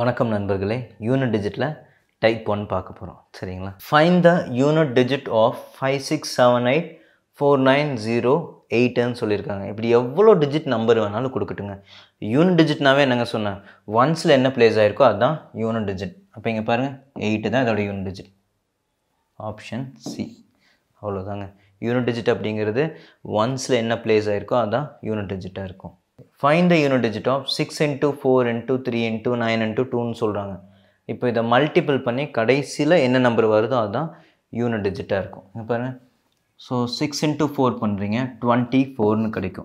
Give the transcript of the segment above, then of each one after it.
வணக்கம் நண்பர்களே unit டிஜிட்டில் type one பார்க்க போகிறோம் சரிங்களா fine the unit digit of five six seven eight four nine zero எயிட்டுன்னு சொல்லியிருக்காங்க இப்படி எவ்வளோ டிஜிட் நம்பர் வேணாலும் கொடுக்கட்டுங்க யூனிட் டிஜிட்னாவே என்னங்க சொன்னேன் ஒன்ஸில் என்ன ப்ளேஸ் ஆயிருக்கோ அதுதான் யூனிட் டிஜிட் அப்போ இங்கே பாருங்கள் எயிட்டு தான் இதோட யூனிட் டிஜிட் ஆப்ஷன் சி அவ்வளோதாங்க யூனிட் டிஜிட் அப்படிங்கிறது ஒன்ஸில் என்ன ப்ளேஸ் ஆயிருக்கோ அதுதான் யூனிட் டிஜிட்டாக இருக்கும் fine the unit digit of six into four into three into nine into டூன்னு சொல்கிறாங்க இப்போ இதை மல்டிபிள் பண்ணி கடைசியில் என்ன நம்பர் வருதோ அதுதான் யூனிட் டிஜிட்டாக இருக்கும் இங்க பாருங்க ஸோ சிக்ஸ் இன்ட்டு ஃபோர் பண்ணுறீங்க டுவெண்ட்டி ஃபோர்னு கிடைக்கும்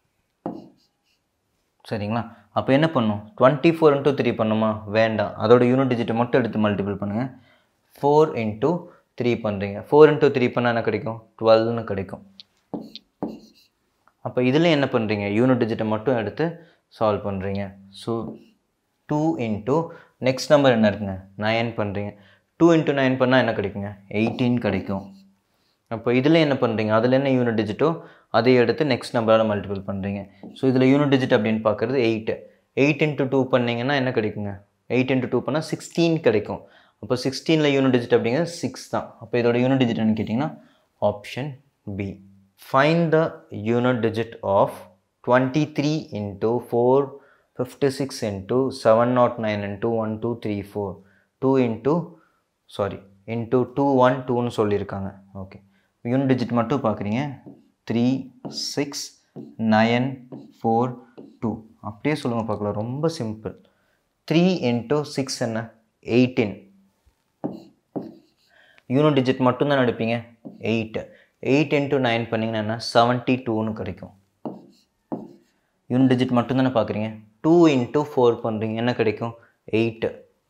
சரிங்களா அப்போ என்ன பண்ணும் டுவெண்ட்டி ஃபோர் இன்ட்டு த்ரீ பண்ணுமா வேண்டாம் அதோட யூனிட் டிஜிட்டை மட்டும் எடுத்து மல்டிபிள் பண்ணுங்கள் ஃபோர் இன்ட்டு த்ரீ பண்ணுறீங்க ஃபோர் இன்ட்டு த்ரீ பண்ணால் என்ன கிடைக்கும் டுவெல்னு கிடைக்கும் அப்போ இதில் என்ன பண்ணுறீங்க யூனிட் டிஜிட்டை மட்டும் எடுத்து சால்வ் பண்ணுறீங்க so two into next number என்ன இருக்குங்க நைன் பண்ணுறீங்க டூ இன்ட்டு நைன் பண்ணால் என்ன கிடைக்குங்க எயிட்டீன் கிடைக்கும் அப்போ இதில் என்ன பண்ணுறீங்க அதில் என்ன யூனிட் டிஜிட்டோ அதை எடுத்து நெக்ஸ்ட் நம்பரால் மல்டிபிள் பண்ணுறீங்க ஸோ இதில் யூனிட் டிஜிட் அப்படின்னு பார்க்குறது எயிட்டு எயிட் இன்ட்டு டூ பண்ணிங்கன்னா என்ன கிடைக்குங்க எயிட் இன்ட்டு டூ பண்ணால் சிக்ஸ்டீன் கிடைக்கும் அப்போ சிக்ஸ்டீனில் யூனிட் டிஜிட் அப்படிங்கிறது சிக்ஸ் தான் அப்போ இதோட யூனிட் டிஜிட்னு கேட்டிங்கன்னா option B find the unit digit of twenty three into four fifty six into seven nought nine into one two three four two into sorry into two one டூன்னு சொல்லியிருக்காங்க okay unit digit மட்டும் பார்க்குறீங்க three six nine four two அப்படியே சொல்லுங்கள் பார்க்கலாம் ரொம்ப simple three into six என்ன eighteen unit digit மட்டும்தான் எடுப்பீங்க எயிட்டு எயிட் இன்ட்டு நைன் பண்ணிங்கன்னா என்ன செவன்ட்டி டூன்னு கிடைக்கும் யூனிட் டிஜிட் மட்டும்தானே பார்க்குறீங்க டூ இன்ட்டு ஃபோர் பண்ணுறீங்க என்ன கிடைக்கும் எயிட்டு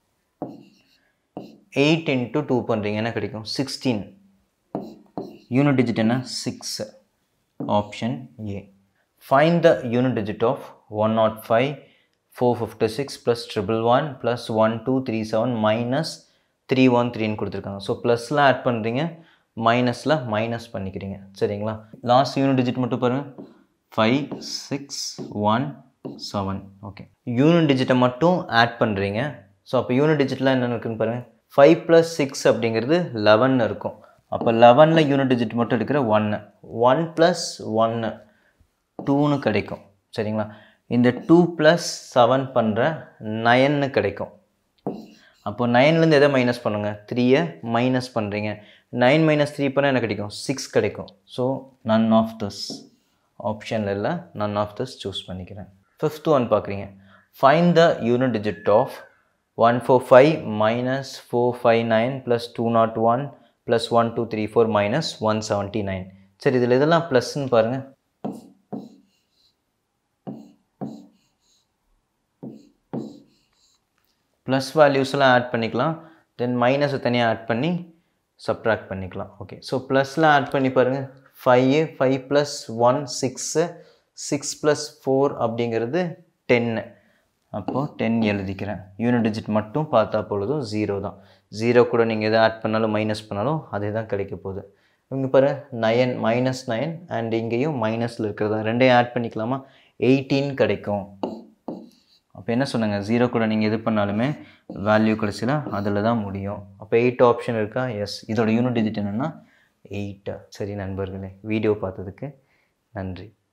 எயிட் இன்ட்டு டூ பண்ணுறீங்க என்ன கிடைக்கும் சிக்ஸ்டீன் யூனிட் டிஜிட் என்ன six option A fine the unit digit of one nought five four fifty six plus triple one plus one two three seven minus three one த்ரீன்னு கொடுத்துருக்காங்க so ப்ளஸில் add பண்ணுறீங்க மைனஸில் minus பண்ணிக்கிறீங்க சரிங்களா last unit digit மட்டும் பாருங்கள் five six one seven okay unit டிஜிட்டை மட்டும் ஆட் பண்ணுறீங்க ஸோ அப்போ யூனிட் டிஜிட்லாம் என்னென்ன இருக்குன்னு பாருங்கள் ஃபைவ் ப்ளஸ் சிக்ஸ் அப்படிங்கிறது லெவன் இருக்கும் அப்போ லெவனில் யூனிட் டிஜிட் மட்டும் எடுக்கிற ஒன்று ஒன் ப்ளஸ் ஒன்று டூன்னு கிடைக்கும் சரிங்களா இந்த டூ ப்ளஸ் செவன் பண்ணுற நயன்னு கிடைக்கும் அப்போ நைன்லேருந்து எதை மைனஸ் பண்ணுங்கள் த்ரீயை மைனஸ் பண்ணுறீங்க நைன் மைனஸ் த்ரீ பண்ணால் என்ன கிடைக்கும் சிக்ஸ் கிடைக்கும் ஸோ நன் ஆஃப் திஸ் ஆப்ஷனில் இல்லை நன் ஆஃப் திஸ் சூஸ் பண்ணிக்கிறேன் ஃபிஃப்த் ஒன் பார்க்குறீங்க fine the unit digit of one four five minus four five nine plus two nought one plus one two three four minus one seventy nine சரி இதில் இதெல்லாம் ப்ளஸ்ன்னு பாருங்கள் plus வேல்யூஸ்லாம் add பண்ணிக்கலாம் தென் மைனஸை தனியாக add பண்ணி சப்ட்ராக்ட் பண்ணிக்கலாம் ஓகே ஸோ ப்ளஸில் ஆட் பண்ணி பாருங்கள் five five plus one six six plus four அப்படிங்கிறது டென்னு அப்போது டென் எழுதிக்கிறேன் யூனிட் டிஜிட் மட்டும் பார்த்தா பொழுதும் ஜீரோ தான் ஜீரோ கூட நீங்கள் எதை ஆட் பண்ணாலும் மைனஸ் பண்ணாலும் அதே தான் கிடைக்க போகுது இங்கே பாரு நயன் மைனஸ் நைன் அண்ட் இங்கேயும் மைனஸில் இருக்கிறதா ரெண்டையும் ஆட் பண்ணிக்கலாமா எயிட்டீன் கிடைக்கும் அப்போ என்ன சொன்னாங்க ஜீரோ கூட நீங்கள் எது பண்ணாலுமே வேல்யூ கிடச்சினா அதில் தான் முடியும் அப்போ எயிட் ஆப்ஷன் இருக்கா எஸ் இதோட யூனிட் டிஜிட் என்னென்னா எயிட்டா சரி நண்பர்களே வீடியோ பார்த்ததுக்கு நன்றி